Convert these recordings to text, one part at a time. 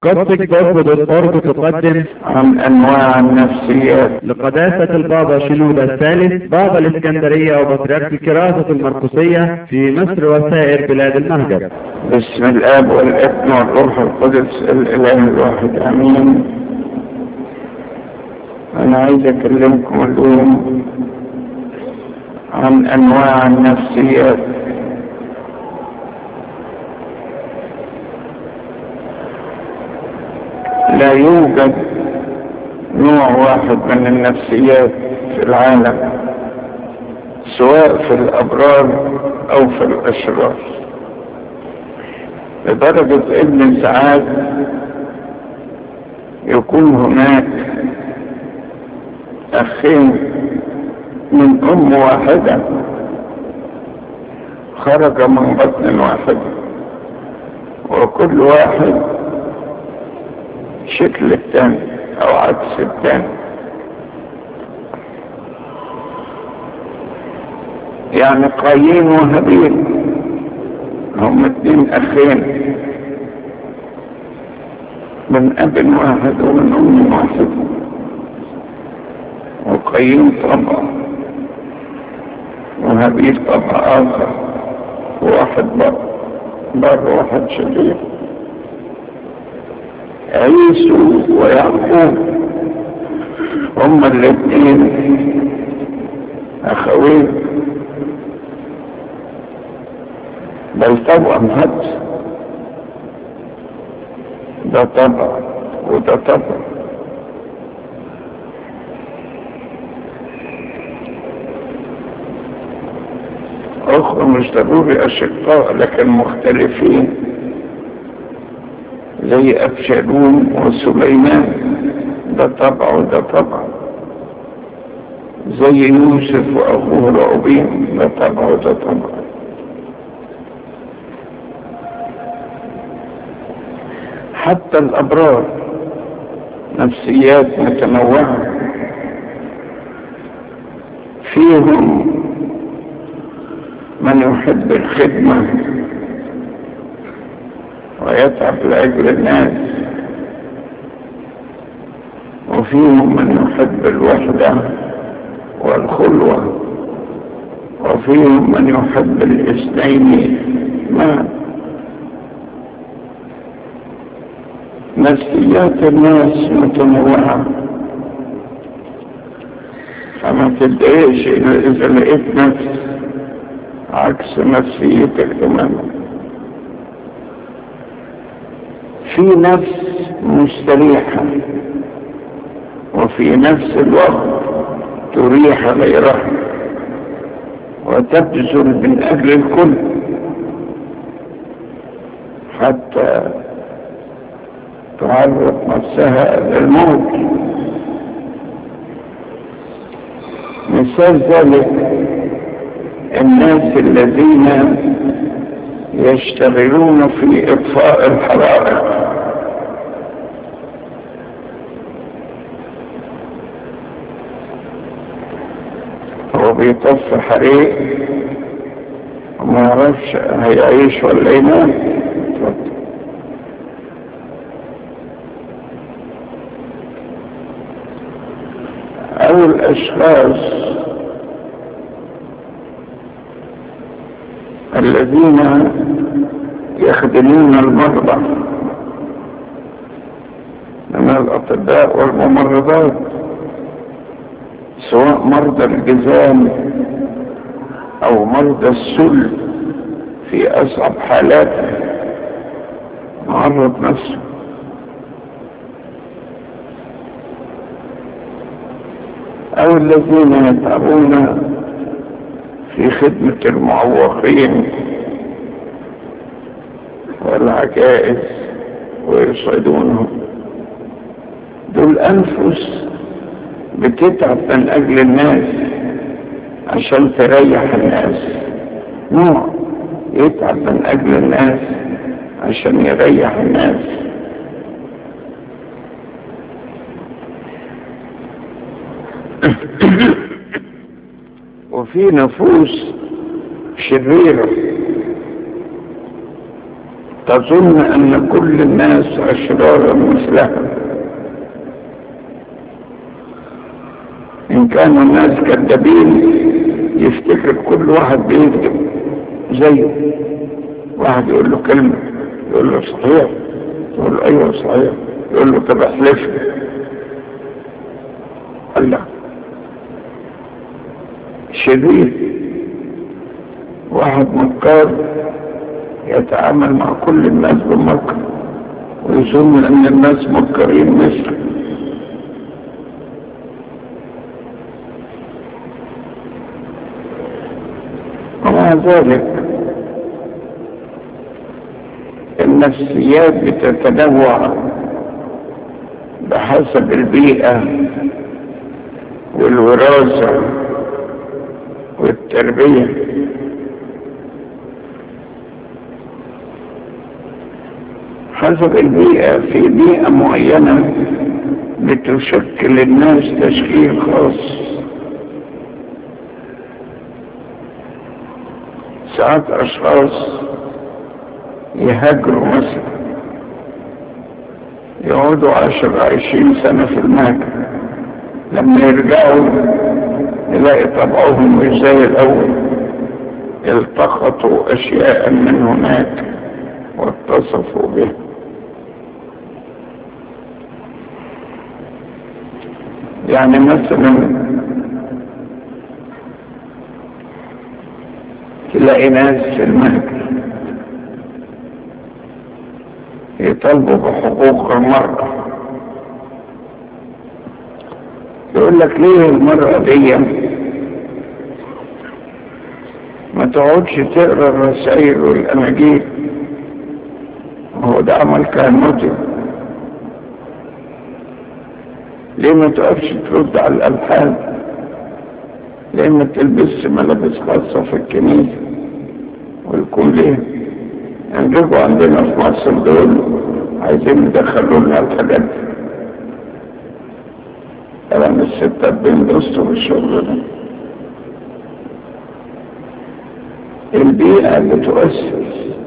قصدك برفض الأرض تقدم عن أنواع النفسيات لقداسة البابا شنودة الثالث بابا الإسكندرية وبطريرك الكراسة المرقسية في مصر وسائر بلاد المهجر باسم الآب والابن والروح القدس الإله الواحد آمين أنا عايز أكلمكم اليوم عن أنواع النفسيات لا يوجد نوع واحد من النفسيات في العالم سواء في الأبرار أو في الأشرار لدرجة ان ساعات يكون هناك اخين من ام واحدة خرج من بطن واحد وكل واحد شكل الثاني او عكس الثاني يعني قايين وهابيل هم اتنين اخين من اب واحد ومن ام واحد وقيم طبع وهابيل طبع اخر واحد بر بر واحد شرير عيسو ويعقوب هما الاثنين اخوين بل طبعا هد ده طبع وده طبع أخرى مش ضروري أشقاء لكن مختلفين زي أبشالوم وسليمان ده طبع وده طبع زي يوسف وأخوه رعبين ده طبع وده طبع حتى الأبرار نفسيات متنوعة فيهم من يحب الخدمة ويتعب لأجل الناس وفيهم من يحب الوحدة والخلوة وفيهم من يحب الاثنين معا نفسيات الناس متنوعة فما تتضايقش إذا لقيت نفس عكس نفسيتك تماما في نفس مستريحة وفي نفس الوقت تريح غيرها وتبذل من أجل الكل حتى تعرض نفسها للموت مثال ذلك الناس الذين يشتغلون في اطفاء الحرائق هو بيطفي حريق وما يعرفش هيعيش ولا ينام او الاشخاص الذين يخدمون المرضى من الاطباء والممرضات سواء مرضى الجزام او مرضى السل في اصعب حالاته معرض نفسه او الذين يتعبون في خدمة المعوقين والعجائز ويصعدونهم دول أنفس بتتعب من أجل الناس عشان تريح الناس نوع يتعب من أجل الناس عشان يريح الناس وفي نفوس شريرة تظن ان كل الناس اشرارا مثلها ان كانوا الناس كذابين يفتكر كل واحد بيكذب زيه واحد يقول له كلمة يقول له صحيح يقول له ايوه صحيح يقول له طب احلف قال لا شرير واحد مكار يتعامل مع كل الناس بالمكر ويظن ان الناس مكرين مثله ومع ذلك النفسيات بتتنوع بحسب البيئة والوراثة والتربية حسب البيئة في بيئة معينة بتشكل الناس تشكيل خاص ساعات أشخاص يهاجروا مثلا يقعدوا عشر عشرين سنة في المهجر لما يرجعوا يلاقي طبعهم مش زي الأول التقطوا أشياء من هناك واتصفوا بها يعني مثلا تلاقي ناس في المهجر يطالبوا بحقوق المرأة يقول لك ليه المرأة دي ما تقعدش تقرا الرسائل والاناجيل هو ده عمل كهنوتي ليه ما تقفش ترد على الالحان ليه ما تلبسش ملابس خاصة في الكنيسة ويكون ليه ينجبوا عندنا في مصر دول عايزين يدخلوا لنا الحاجات دي كلام الستات بينبسطوا بالشغل ده البيئة بتؤثر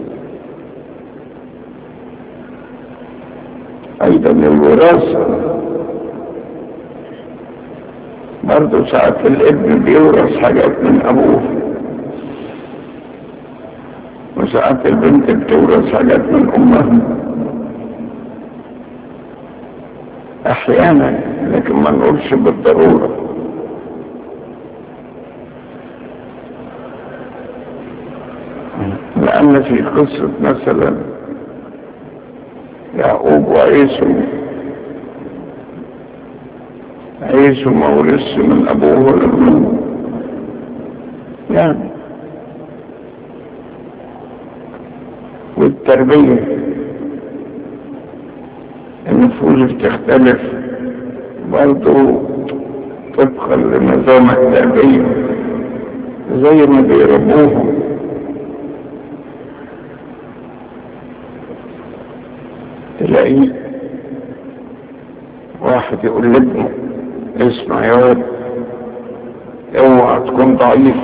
أيضا الوراثة برضه ساعات الابن بيورث حاجات من أبوه وساعات البنت بتورث حاجات من أمها أحيانا لكن ما نقولش بالضرورة لأن في قصة مثلا يعقوب وعيسو عيسو ما ورثش من أبوه ولا من أمه يعني والتربية النفوس بتختلف برضو طبقا لنظام التربية زي ما بيربوهم تلاقي واحد يقول لابنه اسمع يا واد اوعى تكون ضعيف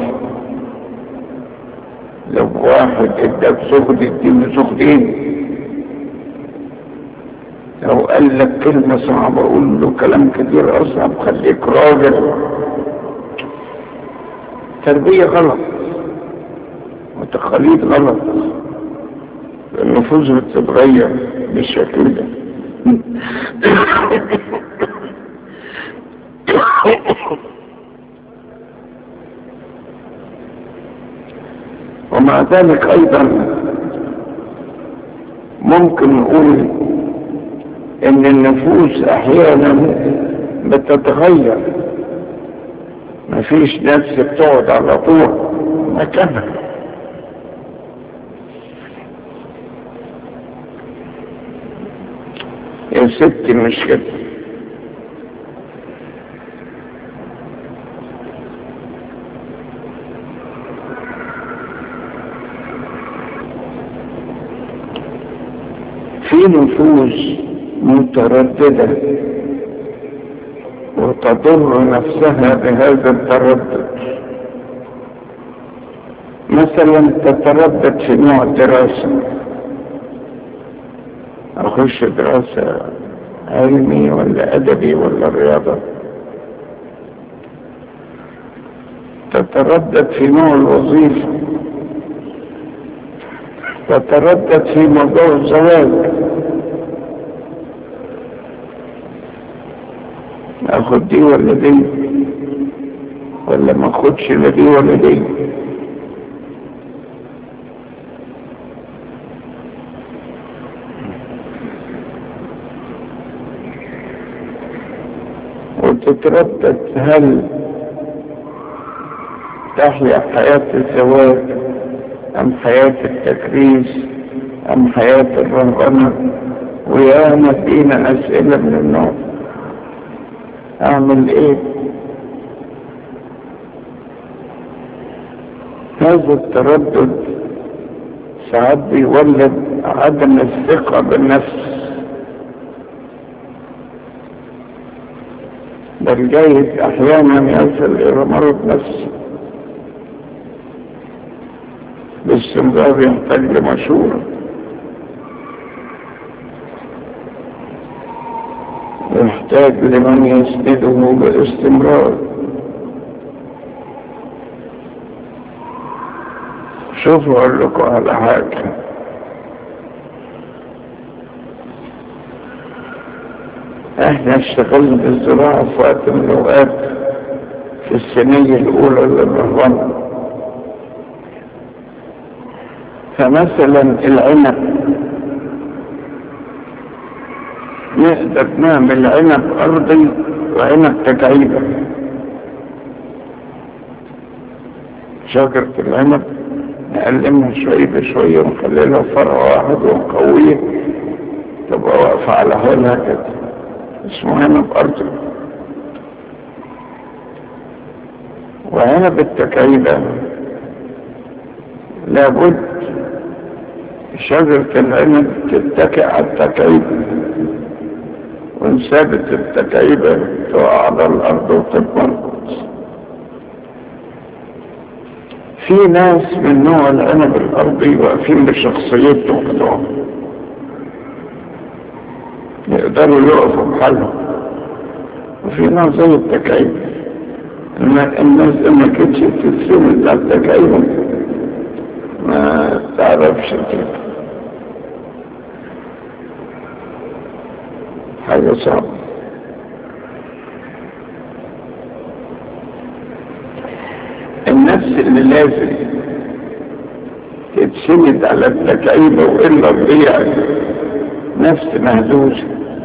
لو واحد اداك سخد اديله سخدين لو قال لك كلمة صعبة قول له كلام كتير أصعب خليك راجل تربية غلط وتقاليد غلط النفوس بتتغير بالشكل ده ومع ذلك أيضا ممكن نقول ان النفوس احيانا بتتغير مفيش نفس بتقعد على طول مكانها يا ستي مش كده في نفوس مترددة وتضر نفسها بهذا التردد مثلا تتردد في نوع الدراسة اخش دراسة علمي ولا ادبي ولا رياضة تتردد في نوع الوظيفة تتردد في موضوع الزواج اخد دي ولا دي ولا ما اخدش لا دي ولا دي وتتردد هل تحيا حياة الزواج أم حياة التكريس أم حياة الرهبنة وياما فينا أسئلة من النوع أعمل إيه هذا التردد ساعات بيولد عدم الثقة بالنفس بل جايز احيانا يصل الى مرض نفسي باستمرار يحتاج لمشورة يحتاج لمن يسنده باستمرار شوفوا اقول لكم على حاجه احنا اشتغلنا بالزراعة في وقت من الاوقات في السنية الاولى للرهبنة فمثلا العنب نقدر نعمل عنب ارضي وعنب تكعيبة شجرة العنب نقلمها شوية بشوية ونخلي لها فرع واحد ونقويه تبقى واقفة على حالها كده اسمه عنب أرضي وعنب التكعيبة لابد شجرة العنب تتكئ على التكعيبة وإن سابت التكعيبة تقع على الأرض وتتمركز في ناس من نوع العنب الأرضي واقفين بشخصيتهم كده يقدروا يقفوا بحالهم وفي ناس زي التكعيب الناس ما كانتش تتسمد على التكعيب ما تعرفش كده حاجة صعبة النفس اللي لازم تتسند على التكعيبة وإلا تضيع نفس مهزوزة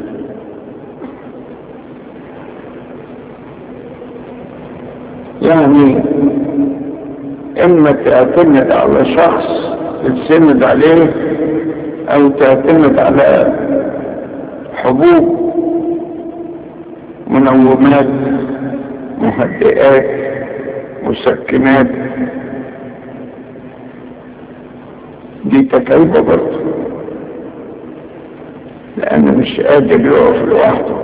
يعني اما تعتمد على شخص تتسند عليه او تعتمد على حبوب منومات مهدئات مسكنات دي تكلفة برضه لأنه مش قادر يقف لوحده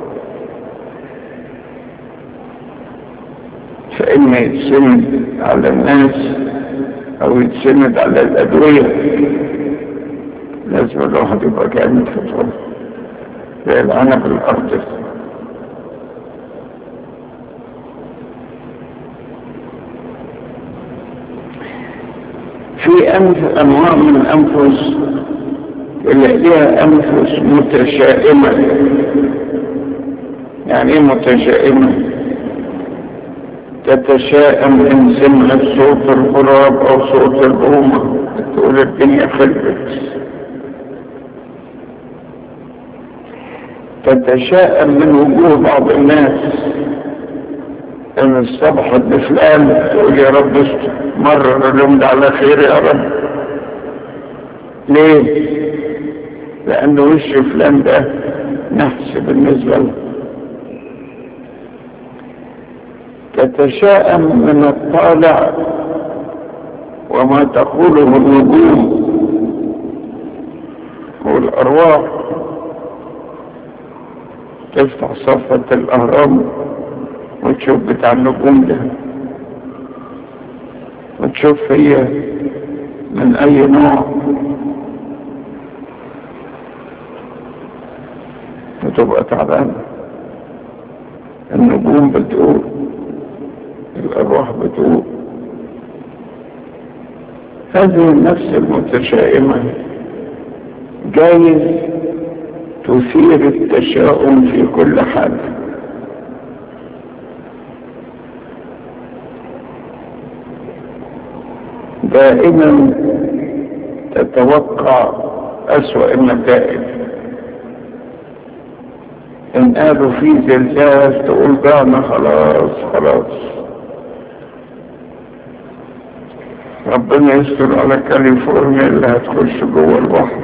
فإما يتسند على الناس أو يتسند على الأدوية لازم الواحد يبقى جامد في الفضل زي العنب الأرض في أنف أنواع من الأنفس اللي ليها أنفس متشائمة يعني ايه متشائمة تتشائم إن سمعت صوت الغراب أو صوت البومة تقول الدنيا خلبت تتشائم من وجوه بعض الناس ان الصبح بفلان تقول يا رب استر مرر اليوم ده على خير يا رب ليه لان وش فلان ده نحس بالنسبة له تتشائم من الطالع وما تقوله النجوم والارواح تفتح صفحة الاهرام وتشوف بتاع النجوم ده وتشوف هي من اي نوع بتبقى تعبانة النجوم بتقول الأرواح بتقول هذه النفس المتشائمة جايز تثير التشاؤم في كل حال دائما تتوقع أسوأ النتائج إن قالوا في زلزال تقول ضعنا خلاص خلاص ربنا يستر على كاليفورنيا اللي هتخش جوه البحر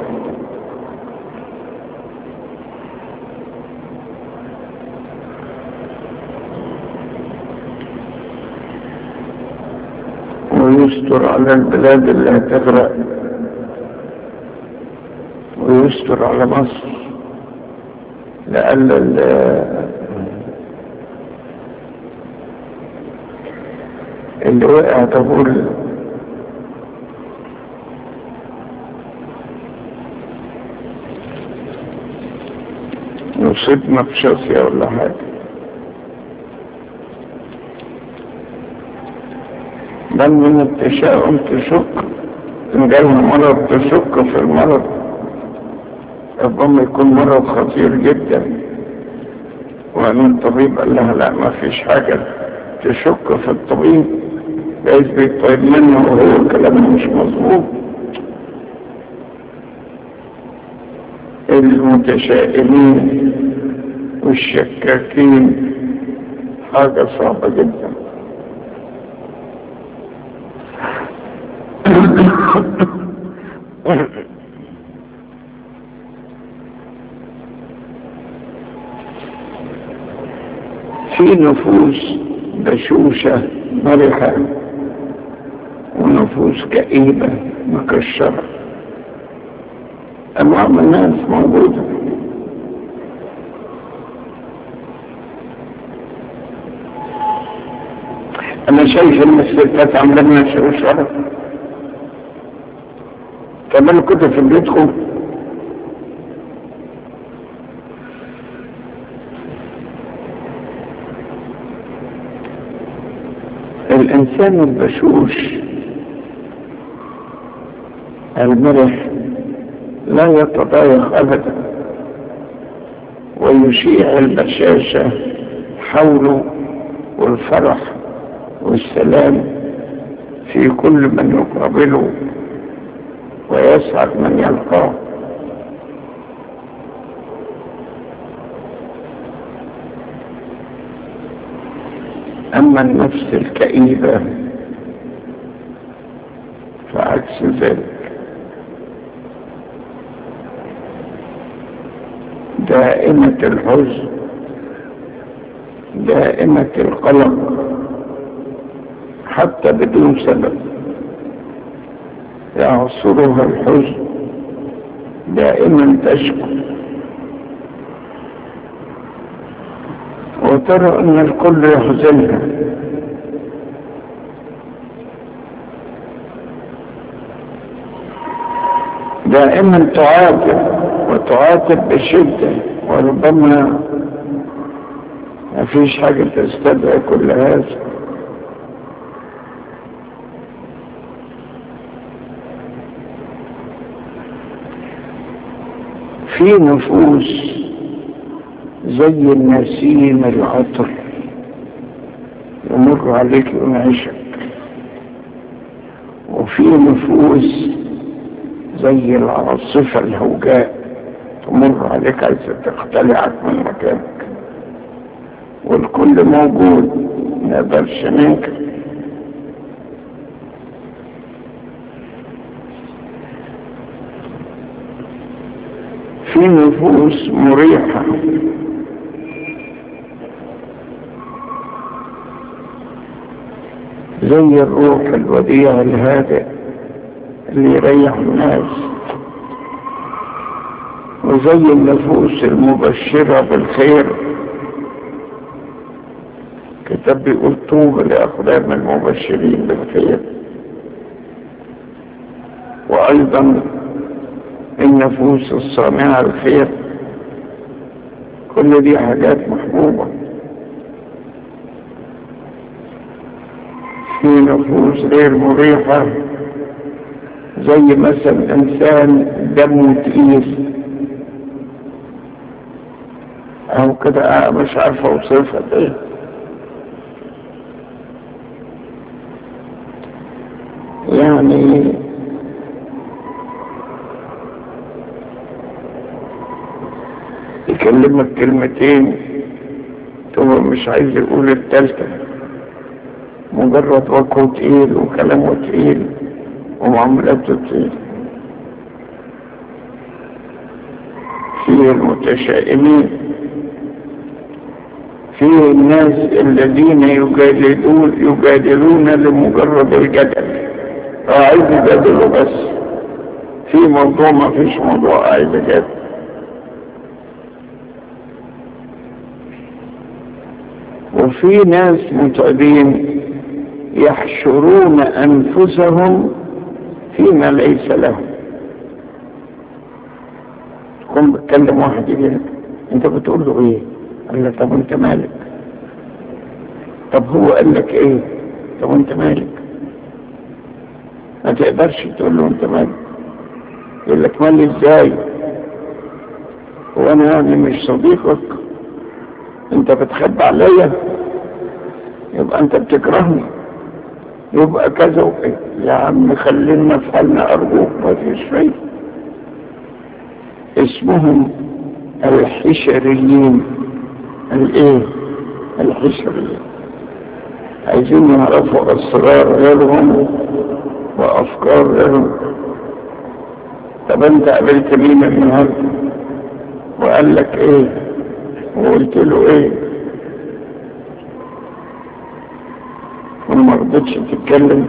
ويستر على البلاد اللي هتغرق ويستر على مصر لأن اللي وقع تقول يصيبنا بشاسية ولا حاجة بل من التشاؤم تشك إن جالها مرض تشك في المرض ربما يكون مرض خطير جدا وأن الطبيب قال لها لا ما فيش حاجة تشك في الطبيب جايز بيطيب منه وهو كلامه مش مظبوط المتشائمين والشكاكين حاجة صعبة جدا في نفوس بشوشة مرحة ونفوس كئيبة مكشرة أنواع من الناس موجودة أنا شايف إن الستات عاملين شوشرة كمان كنت في بيتكم الإنسان البشوش المرح لا يتضايق أبدا ويشيع البشاشة حوله والفرح والسلام في كل من يقابله ويسعد من يلقاه أما النفس الكئيبة فعكس ذلك دائمة الحزن دائمة القلق حتى بدون سبب يعصرها الحزن دائما تشكو وترى ان الكل يحزنها دائما تعاتب وتعاتب بشدة وربما ما فيش حاجة تستدعي كل هذا في نفوس زي النسيم العطر يمر عليك وينعشك وفي نفوس زي العاصفة الهوجاء تمر عليك عايزة تقتلعك من مكانك والكل موجود ما يقدرش منك في نفوس مريحة زي الروح الوديع الهادئ اللي يريح الناس وزي النفوس المبشرة بالخير كتاب بيقول طوبى لأقدام المبشرين بالخير وأيضا النفوس الصانعة الخير كل دي حاجات محبوبة في نفوس غير مريحة زي مثلا إنسان دمه تقيل أو كده مش عارف أوصفها إيه يعني يكلمك كلمتين هو مش عايز يقول التالتة مجرد وجهه تقيل وكلامه تقيل ومعاملته تقيل في المتشائمين في الناس الذين يجادلون يجادلون لمجرد الجدل اه عايز يجادلوا بس في موضوع ما فيش موضوع عايز يجادل وفي ناس متعبين يحشرون أنفسهم فيما ليس لهم تكون بتكلم واحد يقول انت بتقول له ايه قال لك طب انت مالك طب هو قال لك ايه طب انت مالك ما تقدرش تقول له انت مالك يقول لك مالي ازاي وانا يعني مش صديقك انت بتخبى عليا يبقى انت بتكرهني يبقى كذا وكذا يا عم خلينا في حالنا ارجوك ما فيش فايده اسمهم الحشريين الايه الحشريين عايزين يعرفوا اسرار غيرهم وافكار غيرهم طب انت قابلت مين النهارده وقال لك ايه وقلت له ايه وما رضيتش تتكلم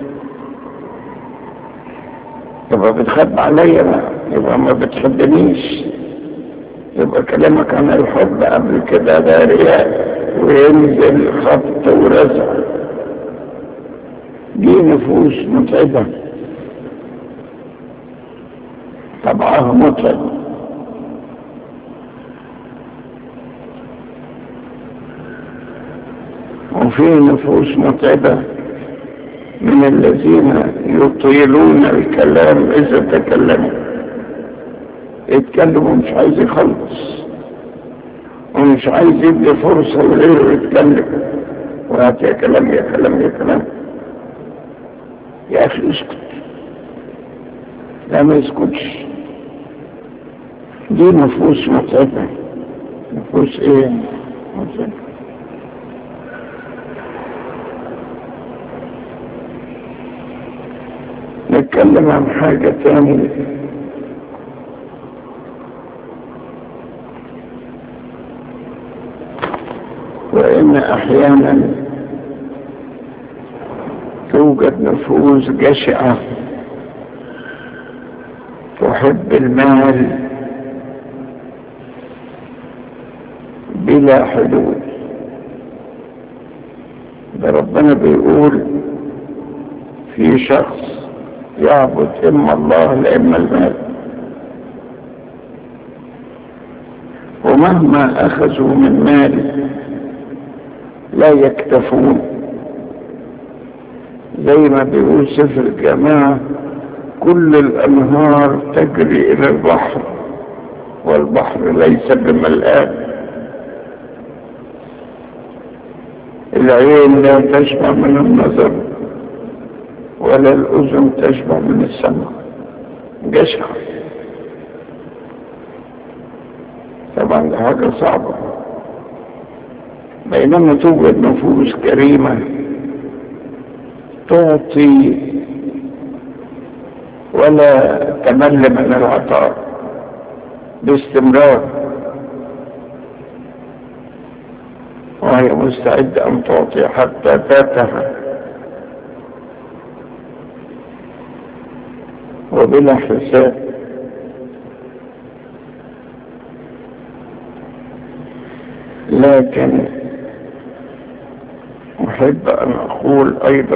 يبقى بتخبى عليا بقى يبقى ما بتحبنيش يبقى كلامك عن الحب قبل كده ده رياء وينزل خط ورزع دي نفوس متعبة طبعها متعب وفي نفوس متعبة من الذين يطيلون الكلام إذا تكلموا يتكلموا مش عايز يخلص ومش عايز يدي فرصة لغيره يتكلم وهات يا كلام يا كلام يا كلام يا أخي اسكت لا ما يسكتش دي نفوس متعبة نفوس ايه متعبة نتكلم عن حاجة تانية وإن أحيانا توجد نفوس جشعة تحب المال بلا حدود ده ربنا بيقول في شخص يعبد إما الله لإما المال ومهما أخذوا من مال لا يكتفون زي ما بيقول سفر الجماعة كل الأنهار تجري إلى البحر والبحر ليس بملآن العين لا تشبع من النظر ولا الأذن تشبع من السمع جشع طبعا ده حاجة صعبة بينما توجد نفوس كريمة تعطي ولا تمل من العطاء باستمرار وهي مستعدة أن تعطي حتى ذاتها وبلا حساب لكن أحب أن أقول أيضا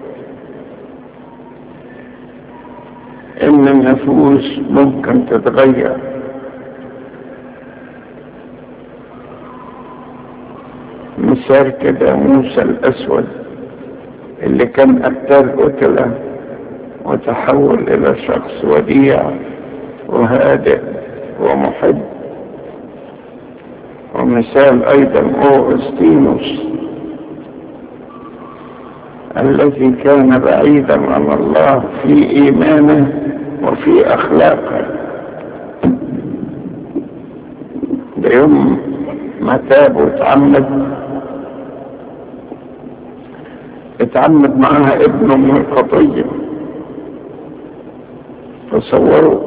إن النفوس ممكن تتغير مثال كده موسى الأسود اللي كان قتال قتلة وتحول إلى شخص وديع وهادئ ومحب ومثال أيضا أوغسطينوس الذي كان بعيدا عن الله في إيمانه وفي أخلاقه بيوم ما تاب وتعمد اتعمد معها ابنه من الخطية تصوروا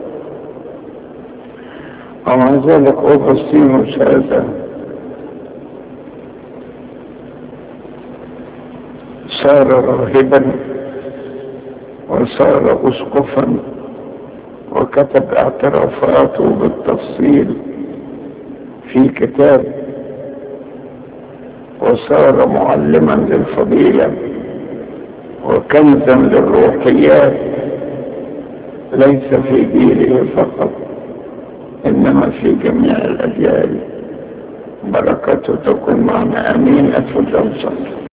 ومع ذلك أوغسطينوس هذا صار راهبا وصار أسقفا وكتب اعترافاته بالتفصيل في كتاب وصار معلما للفضيلة وكنزا للروحيات ليس في جيله فقط إنما في جميع الأجيال بركته تكون معنا أمين أتفضل صلى